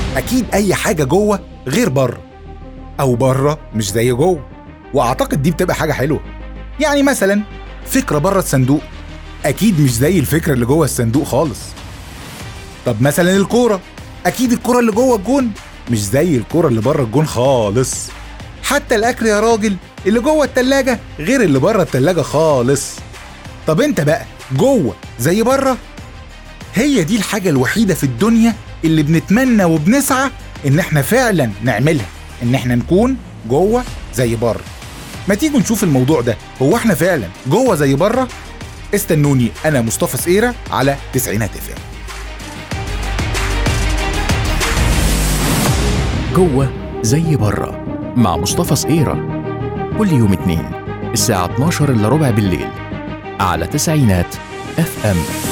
اكيد اي حاجه جوه غير بره او بره مش زي جوه واعتقد دي بتبقى حاجه حلوه يعني مثلا فكره بره الصندوق اكيد مش زي الفكره اللي جوه الصندوق خالص طب مثلا الكوره اكيد الكوره اللي جوه الجون مش زي الكوره اللي بره الجون خالص حتى الاكل يا راجل اللي جوه التلاجة غير اللي بره التلاجة خالص طب انت بقى جوه زي بره هي دي الحاجة الوحيدة في الدنيا اللي بنتمنى وبنسعى ان احنا فعلا نعملها ان احنا نكون جوه زي بره ما تيجوا نشوف الموضوع ده هو احنا فعلا جوه زي بره استنوني انا مصطفى سقيرة على تسعينات اف جوه زي بره مع مصطفى صقيرة كل يوم اتنين الساعة 12 إلا ربع بالليل على تسعينات اف ام